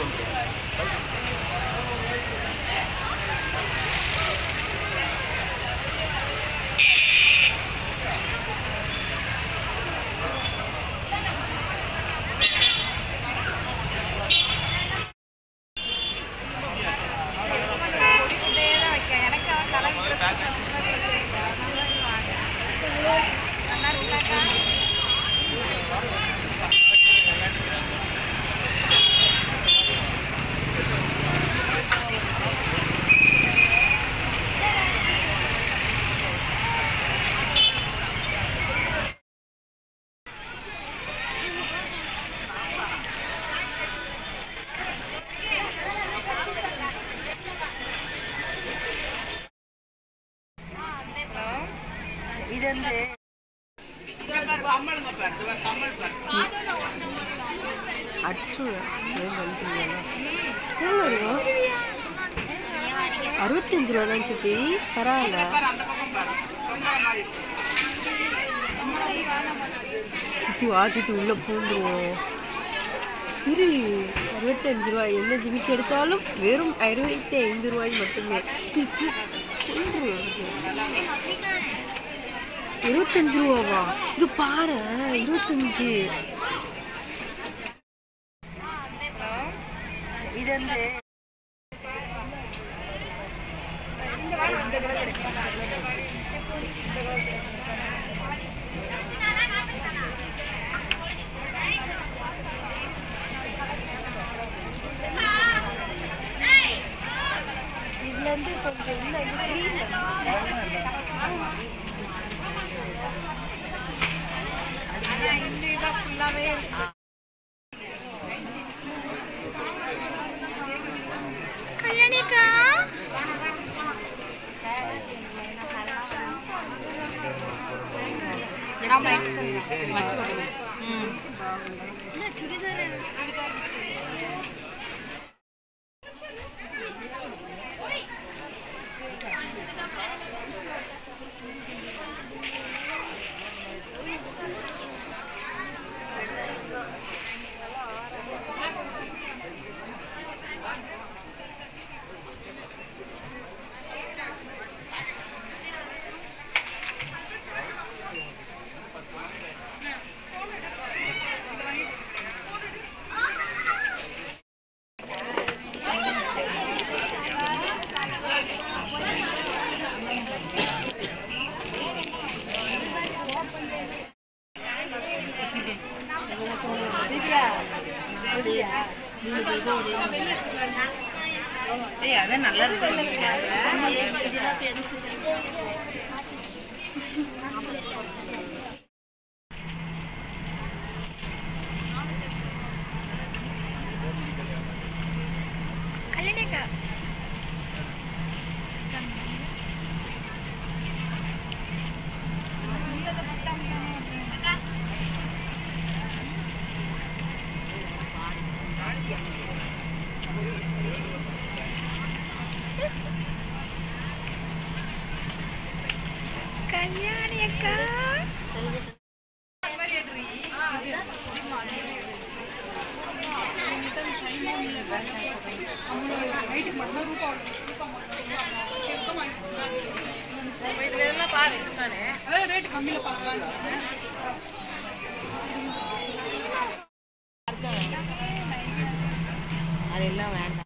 இது வந்து அச்சு எவ்வளோ இருக்கும் அறுபத்தஞ்சு ரூபா தான் சித்தி பரவாயில்ல சித்தி வா சித்தி உள்ள பூந்துருவோம் இரு அறுபத்தஞ்சு ரூபாய் எந்த ஜிமிக்கு எடுத்தாலும் வெறும் அறுபத்தி ஐந்து ரூபாய் மட்டுமே சித்தி, பூந்துருவோம் எனக்கு. இருபத்தஞ்சு ரூபாவா இது பாரு இருபத்தஞ்சு இது வந்து இதுல இருந்து கொஞ்சம் இன்னும் இது green ஏய் அதான் நல்லா இருக்கு அதெல்லாம் வேண்டாம்